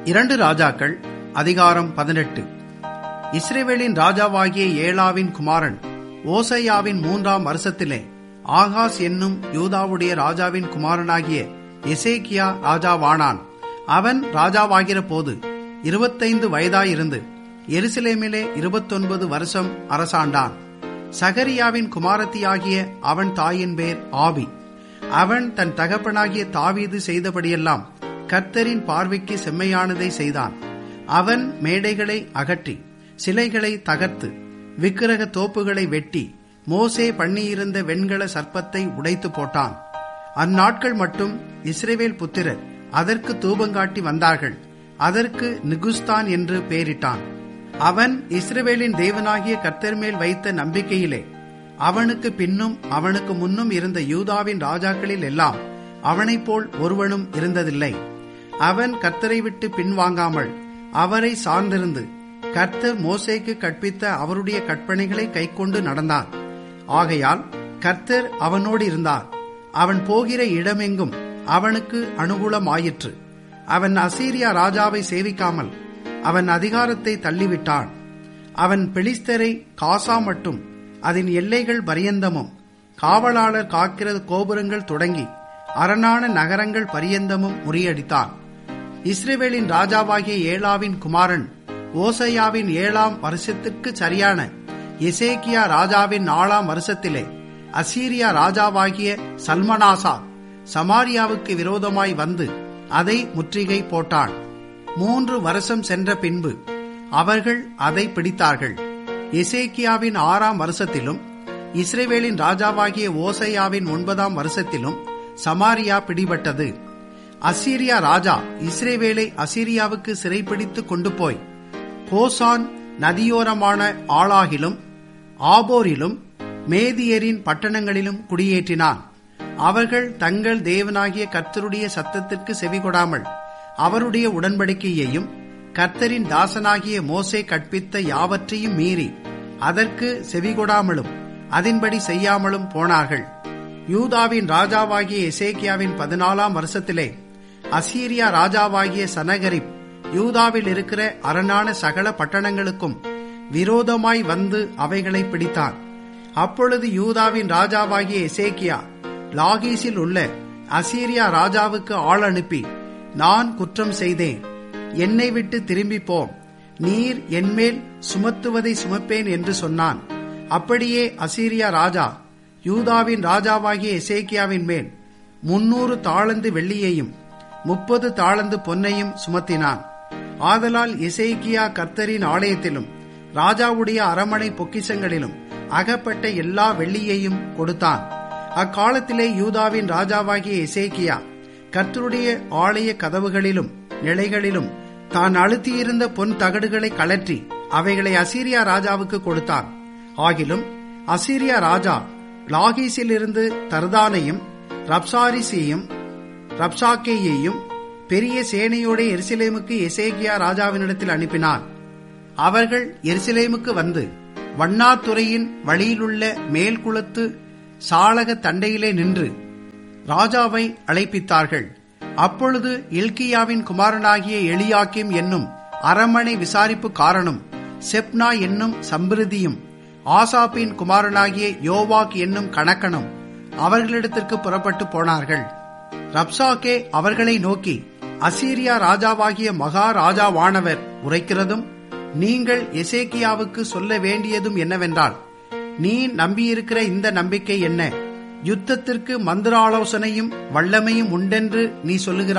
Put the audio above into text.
இரண்டு ராஜாக்கள் அதிகாரம் பதினெட்டு இஸ்ரேவேலின் ராஜாவாகிய ஏலாவின் குமாரன் ஓசையாவின் மூன்றாம் வருஷத்திலே ஆகாஸ் என்னும் யூதாவுடைய ராஜாவின் குமாரனாகிய எசேக்கியா ராஜாவானான் அவன் ராஜாவாகிற போது இருபத்தைந்து வயதாயிருந்து எருசலேமிலே இருபத்தொன்பது வருஷம் அரசாண்டான் சகரியாவின் குமாரத்தியாகிய அவன் தாயின் பேர் ஆவி அவன் தன் தகப்பனாகிய தாவீது செய்தபடியெல்லாம் கர்த்தரின் பார்வைக்கு செம்மையானதை செய்தான் அவன் மேடைகளை அகற்றி சிலைகளை தகர்த்து விக்கிரக தோப்புகளை வெட்டி மோசே பண்ணியிருந்த வெண்கல சர்ப்பத்தை உடைத்து போட்டான் அந்நாட்கள் மட்டும் இஸ்ரேவேல் புத்திரர் அதற்கு தூபங்காட்டி வந்தார்கள் அதற்கு நிகுஸ்தான் என்று பெயரிட்டான் அவன் இஸ்ரவேலின் தேவனாகிய கர்த்தர் மேல் வைத்த நம்பிக்கையிலே அவனுக்கு பின்னும் அவனுக்கு முன்னும் இருந்த யூதாவின் ராஜாக்களில் எல்லாம் அவனைப் போல் ஒருவனும் இருந்ததில்லை அவன் கர்த்தரை விட்டு பின்வாங்காமல் அவரை சார்ந்திருந்து கர்த்தர் மோசேக்கு கற்பித்த அவருடைய கற்பனைகளை கைக்கொண்டு நடந்தான் ஆகையால் கர்த்தர் அவனோடு இருந்தார் அவன் போகிற இடமெங்கும் அவனுக்கு அனுகூலமாயிற்று அவன் அசீரியா ராஜாவை சேவிக்காமல் அவன் அதிகாரத்தை தள்ளிவிட்டான் அவன் பெலிஸ்தரை காசா மட்டும் அதன் எல்லைகள் பரியந்தமும் காவலாளர் காக்கிற கோபுரங்கள் தொடங்கி அரணான நகரங்கள் பரியந்தமும் முறியடித்தான் இஸ்ரேவேலின் ராஜாவாகிய ஏலாவின் குமாரன் ஓசையாவின் ஏழாம் வருஷத்திற்கு சரியான எசேக்கியா ராஜாவின் நாலாம் வருஷத்திலே அசீரியா ராஜாவாகிய சல்மனாசா சமாரியாவுக்கு விரோதமாய் வந்து அதை முற்றுகை போட்டான் மூன்று வருஷம் சென்ற பின்பு அவர்கள் அதை பிடித்தார்கள் எசேக்கியாவின் ஆறாம் வருஷத்திலும் இஸ்ரேவேலின் ராஜாவாகிய ஓசையாவின் ஒன்பதாம் வருஷத்திலும் சமாரியா பிடிபட்டது அசீரியா ராஜா இஸ்ரேவேலை அசீரியாவுக்கு சிறைப்பிடித்து கொண்டு போய் கோசான் நதியோரமான ஆளாகிலும் ஆபோரிலும் மேதியரின் பட்டணங்களிலும் குடியேற்றினான் அவர்கள் தங்கள் தேவனாகிய கர்த்தருடைய சத்தத்திற்கு செவிகொடாமல் அவருடைய உடன்படிக்கையையும் கர்த்தரின் தாசனாகிய மோசே கற்பித்த யாவற்றையும் மீறி அதற்கு செவிகொடாமலும் அதன்படி செய்யாமலும் போனார்கள் யூதாவின் ராஜாவாகிய எசேக்கியாவின் பதினாலாம் வருஷத்திலே அசீரியா ராஜாவாகிய சனகரிப் யூதாவில் இருக்கிற அரணான சகல பட்டணங்களுக்கும் விரோதமாய் வந்து அவைகளை பிடித்தான் அப்பொழுது யூதாவின் ராஜாவாகிய எசேக்கியா லாகீஸில் உள்ள அசீரியா ராஜாவுக்கு ஆள் அனுப்பி நான் குற்றம் செய்தேன் என்னை விட்டு திரும்பி போம் நீர் என்மேல் சுமத்துவதை சுமப்பேன் என்று சொன்னான் அப்படியே அசீரியா ராஜா யூதாவின் ராஜாவாகிய எசேக்கியாவின் மேல் முன்னூறு தாளந்து வெள்ளியையும் முப்பது தாளந்து பொன்னையும் சுமத்தினான் ஆதலால் எசேக்கியா கர்த்தரின் ஆலயத்திலும் ராஜாவுடைய அரமனை பொக்கிசங்களிலும் அகப்பட்ட எல்லா வெள்ளியையும் கொடுத்தான் அக்காலத்திலே யூதாவின் ராஜாவாகிய எசேக்கியா கர்த்தருடைய ஆலய கதவுகளிலும் நிலைகளிலும் தான் அழுத்தியிருந்த பொன் தகடுகளை கலற்றி அவைகளை அசீரியா ராஜாவுக்கு கொடுத்தான் ஆகிலும் அசீரியா ராஜா லாகீஸிலிருந்து தர்தானையும் ரப்சாரிசியையும் ரப்சாக்கேயையும் பெரிய சேனையோட எருசலேமுக்கு எசேகியா ராஜாவினிடத்தில் அனுப்பினான் அவர்கள் எருசலேமுக்கு வந்து வண்ணாத்துறையின் வழியிலுள்ள மேல்குளத்து சாளக தண்டையிலே நின்று ராஜாவை அழைப்பித்தார்கள் அப்பொழுது இல்கியாவின் குமாரனாகிய எளியாக்கிம் என்னும் அரமனை விசாரிப்பு காரணம் செப்னா என்னும் சம்பிருதியும் ஆசாப்பின் குமாரனாகிய யோவாக் என்னும் கணக்கனும் அவர்களிடத்திற்கு புறப்பட்டு போனார்கள் ரப்சாக்கே அவர்களை நோக்கி அசீரியா ராஜாவாகிய மகா ராஜாவானவர் உரைக்கிறதும் நீங்கள் எசேக்கியாவுக்கு சொல்ல வேண்டியதும் என்னவென்றால் நீ நம்பியிருக்கிற இந்த நம்பிக்கை என்ன யுத்தத்திற்கு மந்திராலோசனையும் வல்லமையும் உண்டென்று நீ சொல்லுகிறாய்